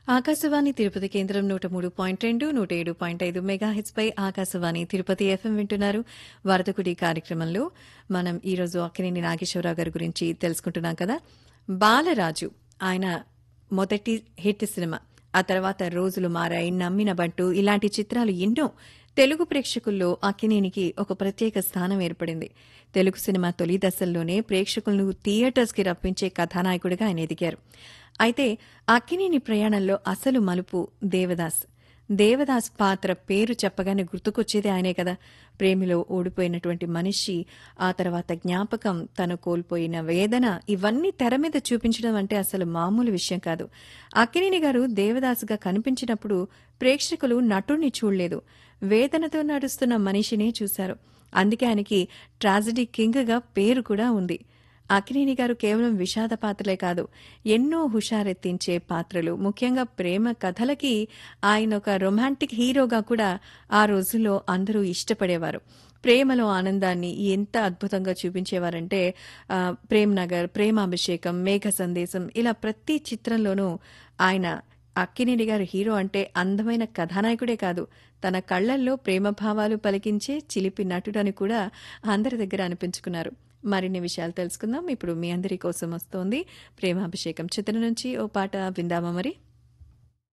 ఆకాశవాణి తిరుపతి కేంద్రం నూట మూడు పాయింట్ రెండు నూట ఏడు పాయింట్ ఐదు మెగాహెచ్ పై ఆకాశవాణి తిరుపతి ఎఫ్ఎం వింటున్నారు వరదకుడి కార్యక్రమంలో మనం ఈరోజు అక్కినేని నాగేశ్వరరావు గారి గురించి తెలుసుకుంటున్నాం కదా బాలరాజు ఆయన మొదటి హిట్ సినిమా ఆ తర్వాత రోజులు మారాయి నమ్మిన బంటు ఇలాంటి చిత్రాలు ఎన్నో తెలుగు ప్రేక్షకుల్లో అక్కినేనికి ఒక ప్రత్యేక స్థానం ఏర్పడింది తెలుగు సినిమా తొలి దశల్లోనే ప్రేక్షకులను థియేటర్స్కి రప్పించే కథానాయకుడిగా ఆయన ఎదిగారు అయితే అక్కినేని ప్రయాణంలో అసలు మలుపు దేవదాస్ దేవదాస్ పాత్ర పేరు చెప్పగానే గుర్తుకొచ్చేది ఆయనే కదా ప్రేమిలో ఓడిపోయినటువంటి మనిషి ఆ తర్వాత జ్ఞాపకం తను కోల్పోయిన వేదన ఇవన్నీ తెర మీద చూపించడం అంటే అసలు మామూలు విషయం కాదు అక్కినేని గారు దేవదాసుగా కనిపించినప్పుడు ప్రేక్షకులు నటుణ్ణి చూడలేదు వేదనతో నడుస్తున్న మనిషినే చూశారు అందుకే ఆయనకి ట్రాజడీ కింగ్గా పేరు కూడా ఉంది అక్కినేని గారు కేవలం విషాద పాత్రలే కాదు ఎన్నో హుషారెత్తించే పాత్రలు ముఖ్యంగా ప్రేమ కథలకి ఆయన ఒక రొమాంటిక్ హీరోగా కూడా ఆ రోజుల్లో అందరూ ఇష్టపడేవారు ప్రేమలో ఆనందాన్ని ఎంత అద్భుతంగా చూపించేవారంటే ఆ, ప్రేమ్ నగర్ ప్రేమాభిషేకం మేఘ సందేశం ఇలా ప్రతి చిత్రంలోనూ ఆయన అక్కినేని గారు హీరో అంటే అందమైన కథానాయకుడే కాదు తన కళ్లల్లో ప్రేమ భావాలు పలికించే చిలిపి నటుడని కూడా అందరి దగ్గర అనిపించుకున్నారు మరిన్ని విషయాలు తెలుసుకుందాం ఇప్పుడు మీ అందరి కోసం వస్తోంది ప్రేమాభిషేకం చిత్రం నుంచి ఓ పాట విందామా మరి